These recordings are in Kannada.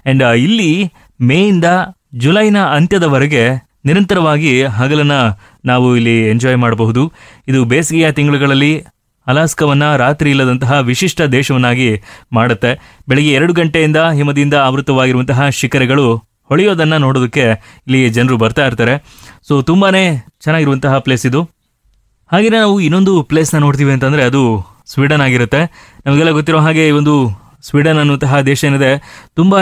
ಆ್ಯಂಡ್ ಇಲ್ಲಿ ಮೇಯಿಂದ ಜುಲೈನ ಅಂತ್ಯದವರೆಗೆ ನಿರಂತರವಾಗಿ ಹಗಲನ್ನ ನಾವು ಇಲ್ಲಿ ಎಂಜಾಯ್ ಮಾಡಬಹುದು ಇದು ಬೇಸಿಗೆಯ ತಿಂಗಳುಗಳಲ್ಲಿ ಅಲಾಸ್ಕವನ್ನ ರಾತ್ರಿ ಇಲ್ಲದಂತಹ ವಿಶಿಷ್ಟ ದೇಶವನ್ನಾಗಿ ಮಾಡುತ್ತೆ ಬೆಳಿಗ್ಗೆ ಎರಡು ಗಂಟೆಯಿಂದ ಹಿಮದಿಂದ ಆವೃತವಾಗಿರುವಂತಹ ಶಿಖರಗಳು ಹೊಳೆಯೋದನ್ನ ನೋಡೋದಕ್ಕೆ ಇಲ್ಲಿ ಜನರು ಬರ್ತಾ ಇರ್ತಾರೆ ಸೊ ತುಂಬಾನೇ ಚೆನ್ನಾಗಿರುವಂತಹ ಪ್ಲೇಸ್ ಇದು ಹಾಗೆಯೇ ನಾವು ಇನ್ನೊಂದು ಪ್ಲೇಸ್ನ ನೋಡ್ತೀವಿ ಅಂತಂದರೆ ಅದು ಸ್ವೀಡನ್ ಆಗಿರುತ್ತೆ ನಮಗೆಲ್ಲ ಗೊತ್ತಿರೋ ಹಾಗೆ ಈ ಒಂದು ಸ್ವೀಡನ್ ಅನ್ನುವಂತಹ ದೇಶ ಏನಿದೆ ತುಂಬಾ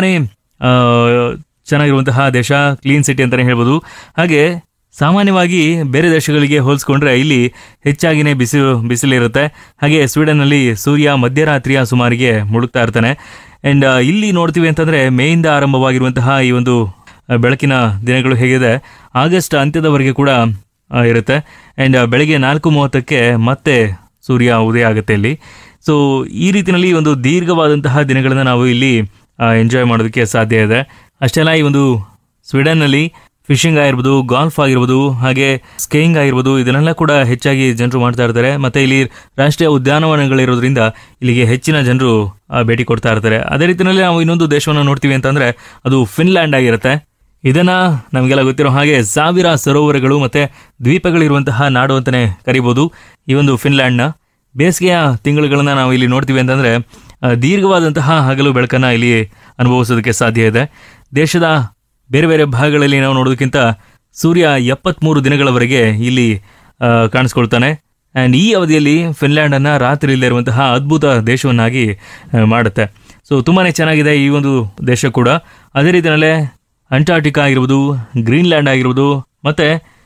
ಚೆನ್ನಾಗಿರುವಂತಹ ದೇಶ ಕ್ಲೀನ್ ಸಿಟಿ ಅಂತಲೇ ಹೇಳ್ಬೋದು ಹಾಗೆ ಸಾಮಾನ್ಯವಾಗಿ ಬೇರೆ ದೇಶಗಳಿಗೆ ಹೋಲಿಸ್ಕೊಂಡ್ರೆ ಇಲ್ಲಿ ಹೆಚ್ಚಾಗಿನೇ ಬಿಸಿ ಬಿಸಿಲಿರುತ್ತೆ ಹಾಗೆ ಸ್ವೀಡನ್ನಲ್ಲಿ ಸೂರ್ಯ ಮಧ್ಯರಾತ್ರಿಯ ಸುಮಾರಿಗೆ ಮುಳುಗ್ತಾ ಇರ್ತಾನೆ ಆ್ಯಂಡ್ ಇಲ್ಲಿ ನೋಡ್ತೀವಿ ಅಂತಂದರೆ ಮೇಯಿಂದ ಆರಂಭವಾಗಿರುವಂತಹ ಈ ಒಂದು ಆ, ಬೆಳಕಿನ ದಿನಗಳು ಹೇಗಿದೆ ಆಗಸ್ಟ್ ಅಂತ್ಯದವರೆಗೆ ಕೂಡ ಆ, ಇರುತ್ತೆ ಆ್ಯಂಡ್ ಬೆಳಗ್ಗೆ ನಾಲ್ಕು ಮೂವತ್ತಕ್ಕೆ ಮತ್ತೆ ಸೂರ್ಯ ಉದಯ ಆಗುತ್ತೆ ಇಲ್ಲಿ ಸೊ ಈ ರೀತಿಯಲ್ಲಿ ಒಂದು ದೀರ್ಘವಾದಂತಹ ದಿನಗಳನ್ನು ನಾವು ಇಲ್ಲಿ ಎಂಜಾಯ್ ಮಾಡೋದಕ್ಕೆ ಸಾಧ್ಯ ಇದೆ ಅಷ್ಟೆಲ್ಲ ಈ ಒಂದು ಸ್ವೀಡನ್ನಲ್ಲಿ ಫಿಶಿಂಗ್ ಆಗಿರ್ಬೋದು ಗಾಲ್ಫ್ ಆಗಿರ್ಬೋದು ಹಾಗೆ ಸ್ಕೇಯಿಂಗ್ ಆಗಿರ್ಬೋದು ಇದನ್ನೆಲ್ಲ ಕೂಡ ಹೆಚ್ಚಾಗಿ ಜನರು ಮಾಡ್ತಾ ಇರ್ತಾರೆ ಮತ್ತೆ ಇಲ್ಲಿ ರಾಷ್ಟ್ರೀಯ ಉದ್ಯಾನವನಗಳಿರೋದ್ರಿಂದ ಇಲ್ಲಿಗೆ ಹೆಚ್ಚಿನ ಜನರು ಆ, ಭೇಟಿ ಕೊಡ್ತಾ ಇರ್ತಾರೆ ಅದೇ ರೀತಿಯಲ್ಲಿ ನಾವು ಇನ್ನೊಂದು ದೇಶವನ್ನು ನೋಡ್ತೀವಿ ಅಂತಂದ್ರೆ ಅದು ಫಿನ್ಲ್ಯಾಂಡ್ ಆಗಿರುತ್ತೆ ಇದನ್ನ ನಮಗೆಲ್ಲ ಗೊತ್ತಿರೋ ಹಾಗೆ ಸಾವಿರ ಸರೋವರಗಳು ಮತ್ತೆ ದ್ವೀಪಗಳಿರುವಂತಹ ನಾಡು ಅಂತಾನೆ ಕರಿಬಹುದು ಈ ಒಂದು ಫಿನ್ಲ್ಯಾಂಡ್ನ ಬೇಸಿಗೆಯ ತಿಂಗಳುಗಳನ್ನ ನಾವು ಇಲ್ಲಿ ನೋಡ್ತೀವಿ ಅಂತಂದ್ರೆ ಆ, ದೀರ್ಘವಾದಂತಹ ಹಗಲು ಬೆಳಕನ್ನ ಇಲ್ಲಿ ಅನುಭವಿಸೋದಕ್ಕೆ ಸಾಧ್ಯ ಇದೆ ದೇಶದ ಬೇರೆ ಬೇರೆ ಭಾಗಗಳಲ್ಲಿ ನಾವು ನೋಡೋದಕ್ಕಿಂತ ಸೂರ್ಯ ಎಪ್ಪತ್ಮೂರು ದಿನಗಳವರೆಗೆ ಇಲ್ಲಿ ಆ, ಕಾಣಿಸ್ಕೊಳ್ತಾನೆ ಆ್ಯಂಡ್ ಈ ಅವಧಿಯಲ್ಲಿ ಫಿನ್ಲ್ಯಾಂಡನ್ನು ರಾತ್ರಿ ಇಲ್ಲದೆ ಇರುವಂತಹ ಅದ್ಭುತ ದೇಶವನ್ನಾಗಿ ಆ, ಮಾಡುತ್ತೆ ಸೊ ತುಂಬಾ ಚೆನ್ನಾಗಿದೆ ಈ ಒಂದು ದೇಶ ಕೂಡ ಅದೇ ರೀತಿಯಲ್ಲೇ ಅಂಟಾರ್ಟಿಕಾ ಆಗಿರ್ಬೋದು ಗ್ರೀನ್ಲ್ಯಾಂಡ್ ಆಗಿರ್ಬೋದು ಮತ್ತು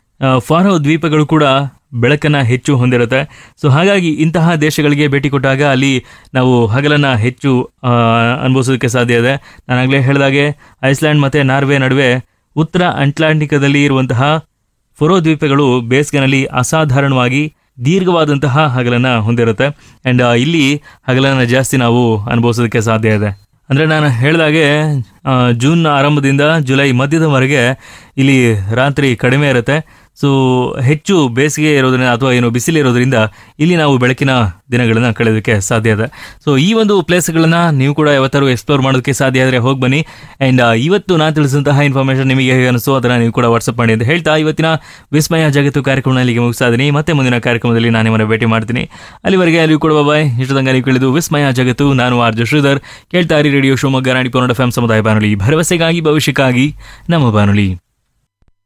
ಫಾರೋ ದ್ವೀಪಗಳು ಕೂಡ ಬೆಳಕನ್ನು ಹೆಚ್ಚು ಹೊಂದಿರುತ್ತೆ ಸೊ ಹಾಗಾಗಿ ಇಂತಹ ದೇಶಗಳಿಗೆ ಭೇಟಿ ಕೊಟ್ಟಾಗ ಅಲ್ಲಿ ನಾವು ಹಗಲನ್ನು ಹೆಚ್ಚು ಆ, ಅನುಭವಿಸೋದಕ್ಕೆ ಸಾಧ್ಯ ಇದೆ ನಾನಾಗಲೇ ಹೇಳಿದಾಗೆ ಐಸ್ಲ್ಯಾಂಡ್ ಮತ್ತು ನಾರ್ವೆ ನಡುವೆ ಉತ್ತರ ಅಟ್ಲಾಂಟಿಕದಲ್ಲಿ ಇರುವಂತಹ ಫೊರೋ ದ್ವೀಪಗಳು ಬೇಸಿಗೆನಲ್ಲಿ ಅಸಾಧಾರಣವಾಗಿ ದೀರ್ಘವಾದಂತಹ ಹಗಲನ್ನು ಹೊಂದಿರುತ್ತೆ ಆ್ಯಂಡ್ ಇಲ್ಲಿ ಹಗಲನ್ನು ಜಾಸ್ತಿ ನಾವು ಅನುಭವಿಸೋದಕ್ಕೆ ಸಾಧ್ಯ ಇದೆ ಅಂದರೆ ನಾನು ಹೇಳಿದಾಗೆ ಆ, ಜೂನ್ ಆರಂಭದಿಂದ ಜುಲೈ ಮಧ್ಯದವರೆಗೆ ಇಲ್ಲಿ ರಾತ್ರಿ ಕಡಿಮೆ ಇರುತ್ತೆ ಸೊ ಹೆಚ್ಚು ಬೇಸಿಗೆ ಇರೋದ್ರಿಂದ ಅಥವಾ ಏನು ಬಿಸಿಲಿರೋದ್ರಿಂದ ಇಲ್ಲಿ ನಾವು ಬೆಳಕಿನ ದಿನಗಳನ್ನು ಕಳೆಯೋದಕ್ಕೆ ಸಾಧ್ಯ ಇದೆ ಸೊ ಈ ಒಂದು ಪ್ಲೇಸ್ಗಳನ್ನು ನೀವು ಕೂಡ ಯಾವತ್ತಾರು ಎಕ್ಸ್ಪ್ಲೋರ್ ಮಾಡೋದಕ್ಕೆ ಸಾಧ್ಯ ಆದರೆ ಹೋಗಿ ಬನ್ನಿ ಆ್ಯಂಡ್ ಇವತ್ತು ನಾನು ತಿಳಿಸಿದಂತಹ ಇನ್ಫಾರ್ಮೇಷನ್ ನಿಮಗೆ ಹೇಗೆ ಅನಿಸೋ ಅದನ್ನು ನೀವು ಕೂಡ ವಾಟ್ಸಪ್ ಮಾಡಿ ಅಂತ ಹೇಳ್ತಾ ಇವತ್ತಿನ ವಿಸ್ಮಯ ಜಗತ್ತು ಕಾರ್ಯಕ್ರಮ ಇಲ್ಲಿಗೆ ಮುಗಿಸ್ತಾ ಇದ್ದೀನಿ ಮತ್ತೆ ಮುಂದಿನ ಕಾರ್ಯಕ್ರಮದಲ್ಲಿ ನಾನು ನಿಮ್ಮನ್ನು ಭೇಟಿ ಮಾಡ್ತೀನಿ ಅಲ್ಲಿವರೆಗೆ ಅಲ್ಲಿಯೂ ಕೂಡ ಬಾಯ್ ಇಷ್ಟು ತನಕ ನೀವು ಕೇಳಿದ್ದು ವಿಸ್ಮಯ ಜಗತ್ತು ನಾನು ಆರ್ ಜೆ ಶ್ರೀಧರ್ ಕೇಳ್ತಾ ಇರಿ ರೇಡಿಯೋ ಶಿವಮೊಗ್ಗ ನಾಡಿ ಪೌರ್ಣ ಎಫ್ ಸಮುದಾಯ ಬಾನುಲಿ ಭರವಸೆಗಾಗಿ ಭವಿಷ್ಯಕ್ಕಾಗಿ ನಮ್ಮ ಬಾನುಲಿ